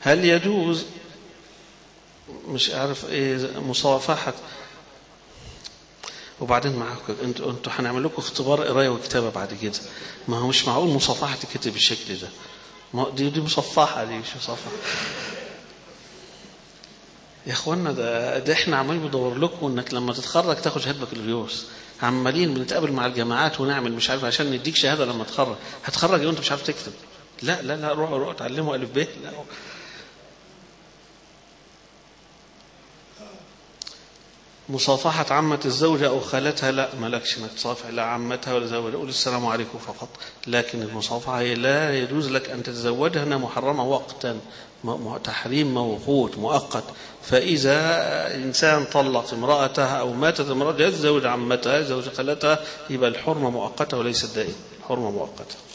هل يجوز مش عارف ايه مصافحة وبعدين معاكم انتوا انتوا هنعمل لكم اختبار قرايه وكتابه بعد كده ما هو مش معقول مصافحه تكتب بالشكل ده ما دي دي مصفحه دي مش مصافحه يا اخوانا ده, ده احنا عمالين بدور لكم انك لما تتخرج تاخد شهاده بكالوريوس عمالين بنتقابل مع الجامعات ونعمل مش عارف عشان نديك شهاده لما تخرج هتخرج وانت مش عارف تكتب لا لا لا روح روح اتعلموا الف ب لا مصافحة عمة الزوجة أو خالتها لا ملكش انك تصافح لا عمتها ولا زوجها قول السلام عليكم فقط لكن المصافحة هي لا يجوز لك أن تتزوجها أنها محرمة وقتا تحريم موقوت مؤقت فإذا إنسان طلق امرأتها أو ماتت امرأة يتزوج عمتها يتزوج خالتها يبقى الحرمة مؤقتة وليست دائمة حرمة مؤقتة